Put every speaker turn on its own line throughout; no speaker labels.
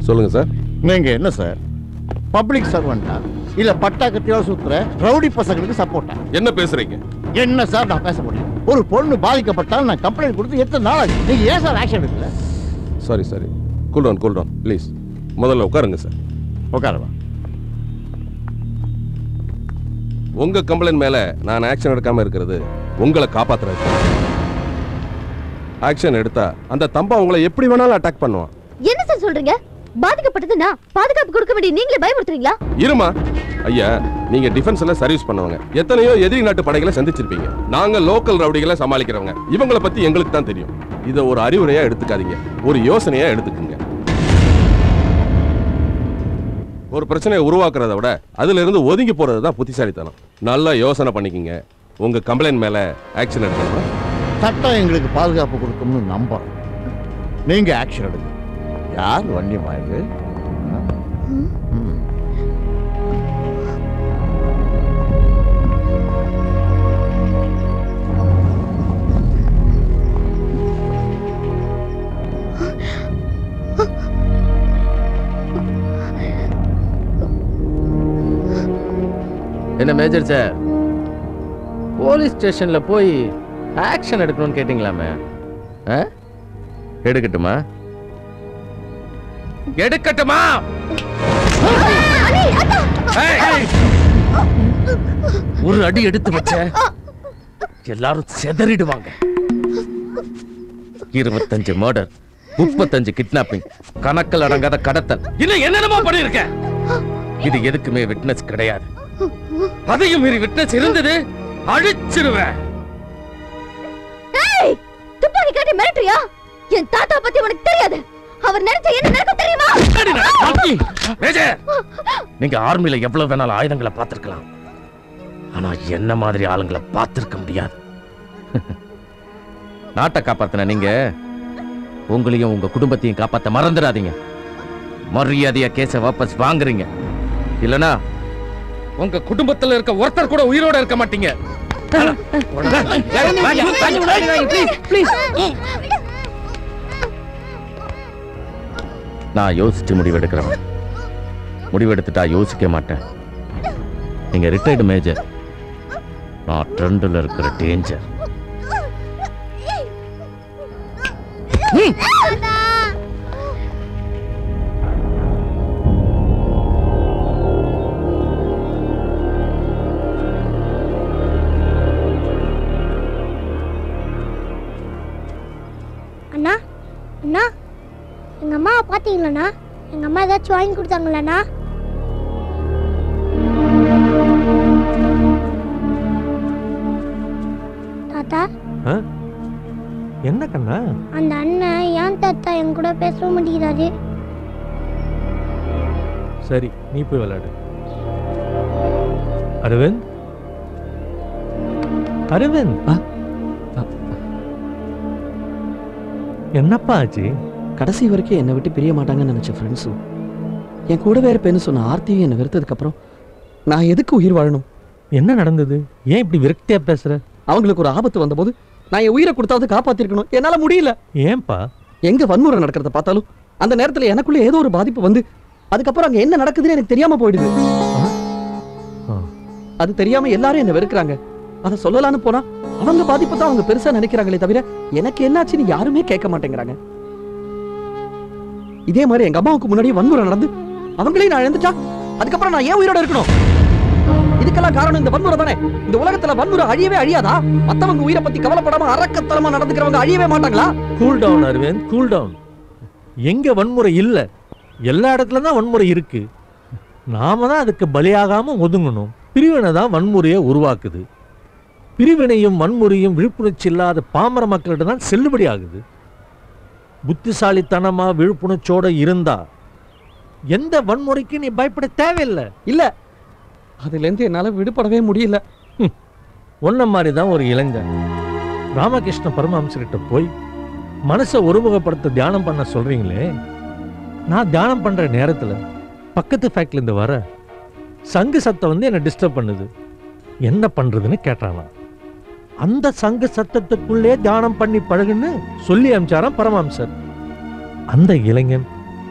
சொல்லுங்க சார்
நீங்க என்ன சார் பப்ளிக் சர்வெண்டா இல்ல பட்டா கத்தியோட சுத்துற ரவுடி பசங்களுக்கு சப்போர்ட்டா
என்ன பேசுறீங்க
என்ன சார் நான் பேச முடியும் ஒரு பொண்ணு பாதிக்கப்பட்டால் நான் கம்ப்ளைண்ட் கொடுத்து எத்தனை நாள் ஆச்சு நீங்க ஏன் சார் ஆக்ஷன் எடுக்கல
sorry sorry cool down cool down please முதல்ல உட்காருங்க சார்
உட்காரவா
உங்க கம்ப்ளைண்ட் மேல நான் ஆக்ஷன் எடுக்காம இருக்கிறது உங்களை காப்பாத்துறது ஆக்ஷன் எடுத்தா அந்த தம்பா உங்களை எப்படி வேணாலும் அட்டாக் பண்ணுவான்
என்ன சார் சொல்றீங்க பாதிக்கப்பட்டது நான் பாதுகாப்பு கொடுக்க வேண்டிய நீங்களே பயமுறுத்துறீங்களா
இருமா ஐயா நீங்க டிஃபென்ஸ்ல சர்வீஸ் பண்ணவங்க எத்தனையோ எதிரி நாட்டு படைகளை சந்திச்சிருப்பீங்க நாங்க லோக்கல் ரவுடிகளை சமாளிக்கிறவங்க இவங்கள பத்தி எங்களுக்கு தான் தெரியும் இதை ஒரு அறிவுரையா எடுத்துக்காதீங்க ஒரு யோசனையா எடுத்துக்கங்க ஒரு பிரச்சனையை உருவாக்குறத விட அதுல இருந்து ஒதுங்கி போறது தான் புத்திசாலித்தனம் நல்லா யோசனை பண்ணிக்கங்க உங்க கம்ப்ளைண்ட் மேல ஆக்ஷன் எடுக்கணும்
சட்டம் எங்களுக்கு பாதுகாப்பு கொடுக்கும்னு நம்புறோம் நீங்க ஆக்ஷன் எடுங்க யார் வண்டி வாயுது
என்ன மேஜர் சார் போலீஸ் ஸ்டேஷன்ல போய் ஆக்ஷன் எடுக்கணும்னு கேட்டிங்களாமே ஆ? எடுக்கட்டுமா எடுக்கட்டுமா ஏய், ஏய். ஒரு அடி எடுத்து வச்ச எல்லாரும் செதறிடுவாங்க இருபத்தஞ்சு மர்டர் முப்பத்தஞ்சு கிட்னாப்பிங் கணக்கில் அடங்காத கடத்தல் இன்னும் என்னென்னமோ பண்ணிருக்க இது எதுக்குமே விட்னஸ் கிடையாது அதையும் மீறி விட்னஸ் இருந்தது அழிச்சிருவேன்
ஏய் துப்பாக்கி காட்டி மிரட்டுறியா என் தாத்தா பத்தி உனக்கு தெரியாது அவர் நினைச்ச என்ன நடக்கும் தெரியுமா
மேஜர் நீங்க ஆர்மில எவ்வளவு வேணாலும் ஆயுதங்களை பார்த்திருக்கலாம் ஆனா என்ன மாதிரி ஆளுங்களை பார்த்திருக்க முடியாது நாட்டை காப்பாத்தின நீங்க உங்களையும் உங்க குடும்பத்தையும் காப்பாத்த மறந்துடாதீங்க மரியாதையா கேஸ வாபஸ் வாங்குறீங்க இல்லனா உங்க குடும்பத்துல இருக்க ஒருத்தர் கூட உயிரோட இருக்க மாட்டீங்க நான் யோசிச்சு முடிவெடுக்கிறவன் முடிவெடுத்துட்டா யோசிக்க மாட்டேன் நீங்க ரிட்டையர்டு மேஜர் நான் ட்ரெண்டில் இருக்கிற டேஞ்சர்
அண்ணா அண்ணா எங்க அம்மாவை பார்த்தீங்களாண்ணா எங்க அம்மா ஏதாச்சும் வாங்கி கொடுத்தாங்களாண்ணா தாத்தா
என்ன கண்ணா
அந்த அண்ணன் ஏன் தாத்தா என் கூட பேச மாட்டேங்கிறாரு
சரி நீ போய் விளையாடு அரவிந்த் அரவிந்த் என்னப்பா ஆச்சு
கடைசி வரைக்கும் என்னை விட்டு பிரிய மாட்டாங்கன்னு நினைச்ச ஃப்ரெண்ட்ஸும் என் கூடவே இருப்பேன்னு சொன்ன ஆர்த்தியும் என்னை வெறுத்ததுக்கப்புறம் நான் எதுக்கு உயிர் வாழணும்
என்ன நடந்தது ஏன் இப்படி விரக்தியா பேசுற
அவங்களுக்கு ஒரு ஆபத்து வந்தபோது நான் என் உயிரை கொடுத்தாவது காப்பாத்திருக்கணும் என்னால முடியல
ஏன்பா
எங்க வன்முறை நடக்கிறத பார்த்தாலும் அந்த நேரத்துல எனக்குள்ள ஏதோ ஒரு பாதிப்பு வந்து அதுக்கப்புறம் அங்க என்ன நடக்குதுன்னு எனக்கு தெரியாம போயிடுது அது தெரியாம எல்லாரும் என்ன வெறுக்கிறாங்க அதை சொல்லலாம்னு போனா அவங்க பாதிப்பு தான் அவங்க பெருசா நினைக்கிறாங்களே தவிர எனக்கு என்னாச்சுன்னு யாருமே கேட்க மாட்டேங்கிறாங்க இதே மாதிரி எங்க அம்மாவுக்கு முன்னாடி வன்முறை நடந்து அவங்களையும் நான் இழந்துட்டா அதுக்கப்புறம் நான் ஏன் உயிரோட இருக்கணும் இதுக்கெல்லாம் காரணம் இந்த வன்முறை தானே இந்த உலகத்துல வன்முறை அழியவே அழியாதா மத்தவங்க உயிரை பத்தி கவலைப்படாம அரக்கத்தனமா நடந்துக்கிறவங்க அழியவே மாட்டாங்களா
cool down Arvind cool down எங்க வன்முறை இல்ல எல்லா இடத்துல தான் வன்முறை இருக்கு நாம தான் அதுக்கு பலியாகாம ஒதுங்கணும் பிரிவினை தான் வன்முறையை உருவாக்குது பிரிவினையும் வன்முறையும் விழிப்புணர்ச்சி இல்லாத பாமர மக்கள்கிட்ட தான் செல்லுபடி ஆகுது புத்திசாலித்தனமா விழிப்புணர்ச்சியோட இருந்தா எந்த வன்முறைக்கு நீ பயப்பட தேவையில்லை
இல்ல அதுல இருந்து என்னால விடுபடவே முடியல
ஒன்ன மாதிரி தான் ஒரு இளைஞன் ராமகிருஷ்ண பரமஹம்சர்கிட்ட போய் மனசை ஒருமுகப்படுத்த தியானம் பண்ண சொல்றீங்களே நான் தியானம் பண்ற நேரத்துல பக்கத்து ஃபேக்ட்ல இருந்து வர சங்கு சத்தம் வந்து என்னை டிஸ்டர்ப் பண்ணுது என்ன பண்றதுன்னு கேட்டானா அந்த சங்கு சத்தத்துக்குள்ளே தியானம் பண்ணி பழகுன்னு சொல்லி அமிச்சாராம் பரமஹம்சர் அந்த இளைஞன்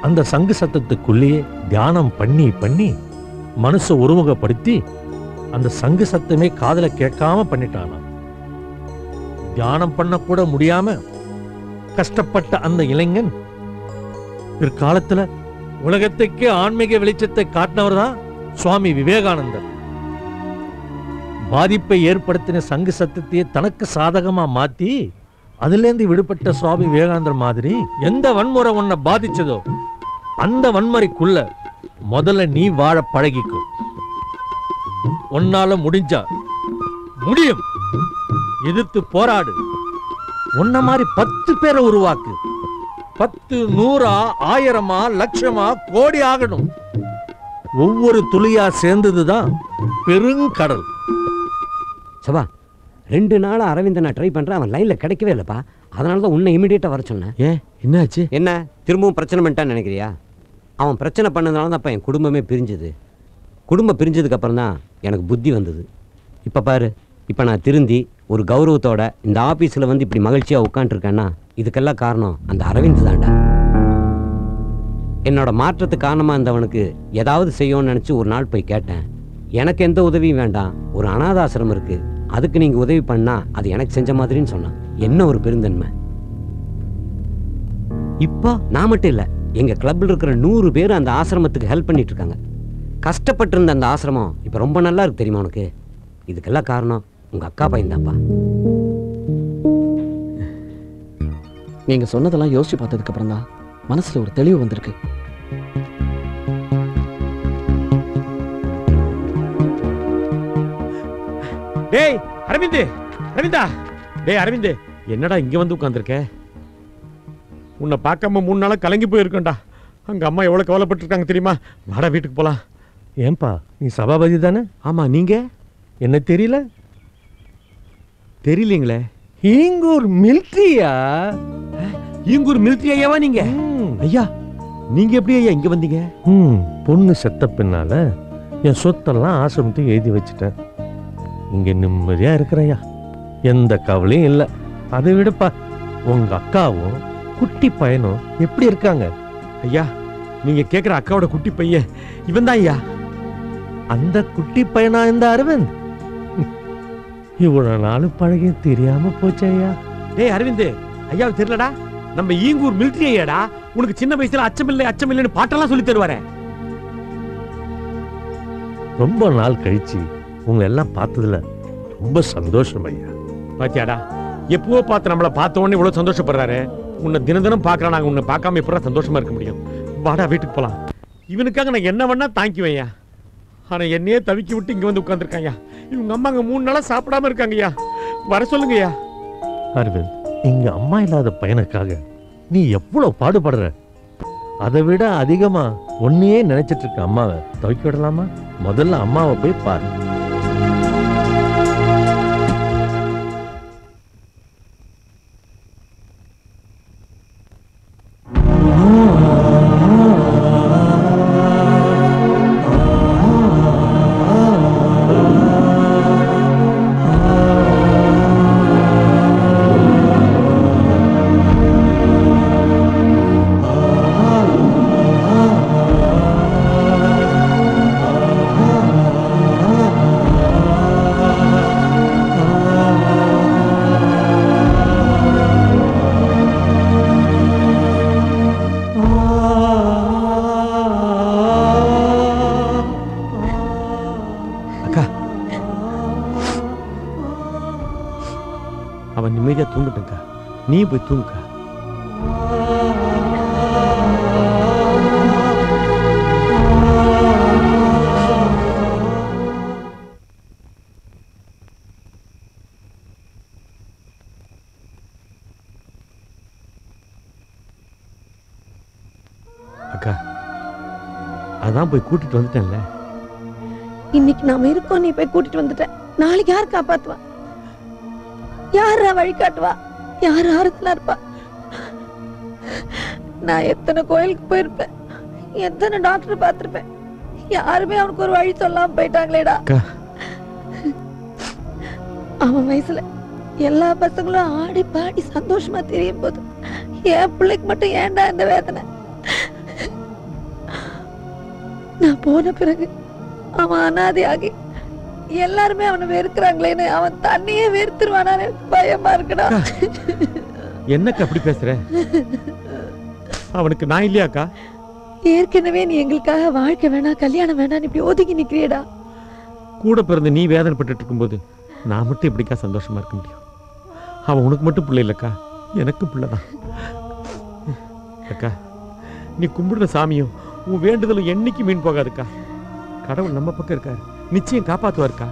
அந்த சங்கு சத்தத்துக்குள்ளேயே தியானம் பண்ணி பண்ணி மனசை ஒருமுகப்படுத்தி அந்த சங்கு சத்தமே காதுல கேட்காம பண்ணிட்டானாம் தியானம் பண்ண கூட முடியாம கஷ்டப்பட்ட அந்த இளைஞன் பிற்காலத்துல உலகத்துக்கே ஆன்மீக வெளிச்சத்தை காட்டினவர் தான் சுவாமி விவேகானந்தர் பாதிப்பை ஏற்படுத்தின சங்கு சத்தத்தையே தனக்கு சாதகமா மாத்தி அதிலேருந்து விடுபட்ட சுவாமி விவேகானந்தர் மாதிரி எந்த வன்முறை உன்னை பாதிச்சதோ அந்த வன்முறைக்குள்ள முதல்ல நீ வாழ பழகிக்கோ உன்னால முடிஞ்சா முடியும் எதிர்த்து போராடு உன்ன மாதிரி பத்து பேரை உருவாக்கு பத்து நூறா ஆயிரமா லட்சமா கோடி ஆகணும் ஒவ்வொரு துளியா சேர்ந்ததுதான் பெருங்கடல்
சபா ரெண்டு நாளா அரவிந்த் நான் ட்ரை பண்றேன் அவன் லைன்ல கிடைக்கவே இல்லப்பா அதனால தான் உன்னை இமிடியேட்டா வர சொன்னேன்
ஏன் என்னாச்சு
என்ன திரும்பவும் பிரச்சனை பண்ணிட்டான்னு நினைக்கிறியா அவன் பிரச்சனை பண்ணதுனால தான் அப்போ என் குடும்பமே பிரிஞ்சுது குடும்பம் பிரிஞ்சதுக்கு அப்புறம் தான் எனக்கு புத்தி வந்தது இப்போ பாரு இப்போ நான் திருந்தி ஒரு கௌரவத்தோட இந்த ஆபீஸ்ல வந்து இப்படி மகிழ்ச்சியாக உட்காந்துருக்கேன்னா இதுக்கெல்லாம் காரணம் அந்த அரவிந்த் தான்டா என்னோட மாற்றத்துக்கு காரணமாக இருந்தவனுக்கு ஏதாவது செய்யணும்னு நினச்சி ஒரு நாள் போய் கேட்டேன் எனக்கு எந்த உதவியும் வேண்டாம் ஒரு அனாதாசிரமம் இருக்கு அதுக்கு நீங்க உதவி பண்ணா அது எனக்கு செஞ்ச மாதிரின்னு சொன்னான் என்ன ஒரு பெருந்தன்மை இப்போ நான் மட்டும் இல்லை எங்க கிளப்ல இருக்கிற நூறு பேர் அந்த ஆசிரமத்துக்கு ஹெல்ப் பண்ணிட்டு இருக்காங்க கஷ்டப்பட்டு இருந்த அந்த ஆசிரமம் இப்போ ரொம்ப நல்லா இருக்கு தெரியுமா உனக்கு இதுக்கெல்லாம் காரணம் உங்க அக்கா பையன்தான்ப்பா
நீங்க சொன்னதெல்லாம் யோசிச்சு பார்த்ததுக்கு அப்புறம் தான் மனசுல ஒரு தெளிவு வந்திருக்கு
டேய் அரவிந்த் அரவிந்தா டேய் அரவிந்த் என்னடா இங்க வந்து உட்கார்ந்திருக்க உன்னை பார்க்காம மூணு நாளா கலங்கி போயிருக்கேன்டா அங்க அம்மா எவ்வளவு கவலைப்பட்டிருக்காங்க தெரியுமா வாடா வீட்டுக்கு போலாம் ஏன்பா நீ சபாபதி தானே ஆமா நீங்க என்ன தெரியல தெரியலீங்களே ஈங்கூர் மிலிட்ரியா ஈங்கூர் மிலிட்ரி ஐயாவா நீங்க ஐயா நீங்க எப்படி ஐயா இங்க வந்தீங்க ம் பொண்ணு செத்த பின்னால என் சொத்தெல்லாம் ஆசிரமத்துக்கு எழுதி வச்சுட்டேன் இங்க நிம்மதியா இருக்கிறையா எந்த கவலையும் இல்லை அதை விடப்பா உங்க அக்காவும் குட்டி பையனும் எப்படி இருக்காங்க ஐயா நீங்க கேக்குற அக்காவோட குட்டி பையன் இவன் தான் ஐயா அந்த குட்டி பையனா இந்த அரவிந்த் இவ்வளவு நாள் பழகி தெரியாம போச்சு ஐயா டேய் அரவிந்த் ஐயா தெரியலடா நம்ம ஈங்கூர் மிலிட்டரி ஐயாடா உனக்கு சின்ன வயசுல அச்சமில்லை அச்சமில்லைன்னு பாட்டெல்லாம் சொல்லி தருவாரே ரொம்ப நாள் கழிச்சு உங்களை எல்லாம் பார்த்ததுல ரொம்ப சந்தோஷம் ஐயா பாத்தியாடா எப்பவோ பார்த்து நம்மள பார்த்த உடனே இவ்வளவு சந்தோஷப்படுறாரு உன்னை தினம் தினம் பார்க்கறா நாங்க உன்னை பார்க்காம எப்படா சந்தோஷமா இருக்க முடியும் வாடா வீட்டுக்கு போலாம் இவனுக்காக நான் என்ன வேணா தாங்கிக்குவேன் ஐயா ஆனா என்னையே தவிக்கி விட்டு இங்க வந்து உட்கார்ந்துருக்காங்க இவங்க அம்மா அங்க மூணு நாளா சாப்பிடாம இருக்காங்க ஐயா வர சொல்லுங்க ஐயா அரவிந்த் இங்க அம்மா இல்லாத பையனுக்காக நீ எவ்வளவு பாடுபடுற அதை விட அதிகமா ஒன்னையே நினைச்சிட்டு இருக்க அம்மாவை துவைக்க விடலாமா முதல்ல அம்மாவை போய் பாரு அக்கா அவன் நிம்மதியா தூங்கட்டும்க்கா நீ போய் தூங்குக்கா அக்கா அதான் போய் கூட்டிட்டு வந்துட்டேன்ல
இன்னைக்கு நாம இருக்கோம் நீ போய் கூட்டிட்டு வந்துட்ட நாளைக்கு யார் காப்பாத்துவா யாரா வழி காட்டுவா யார் ஆறுதலா இருப்பா நான் எத்தனை கோயிலுக்கு போயிருப்பேன் எத்தனை டாக்டர் பார்த்திருப்பேன் யாருமே அவனுக்கு ஒரு வழி சொல்லாம போயிட்டாங்களேடா
அக்கா.
அவன் வயசுல எல்லா பசங்களும் ஆடி பாடி சந்தோஷமா தெரியும் போது என் பிள்ளைக்கு மட்டும் ஏன்டா இந்த வேதனை போன பிறகு அவன் அனாதையாகி எல்லாருமே அவனை வெறுக்கிறாங்களேன்னு அவன் தண்ணியே வெறுத்துருவானான்னு எனக்கு பயமா இருக்குடா
என்னக்கா அப்படி பேசுற அவனுக்கு நான் இல்லையாக்கா
ஏற்கனவே நீ எங்களுக்காக வாழ்க்கை வேணாம் கல்யாணம் வேணாம்னு இப்படி ஒதுங்கி நிக்கிறியேடா
கூட பிறந்து நீ வேதனைப்பட்டுட்டு இருக்கும்போது நான் மட்டும் எப்படிக்கா சந்தோஷமா இருக்க முடியும் அவன் உனக்கு மட்டும் பிள்ளை இல்லைக்கா எனக்கு பிள்ளைதான் அக்கா நீ கும்பிடுற சாமியும் உன் வேண்டுதலும் என்னைக்கு மீன் போகாதுக்கா கடவுள் நம்ம பக்கம் இருக்காரு நிச்சயம் காப்பாத்துவாருக்கா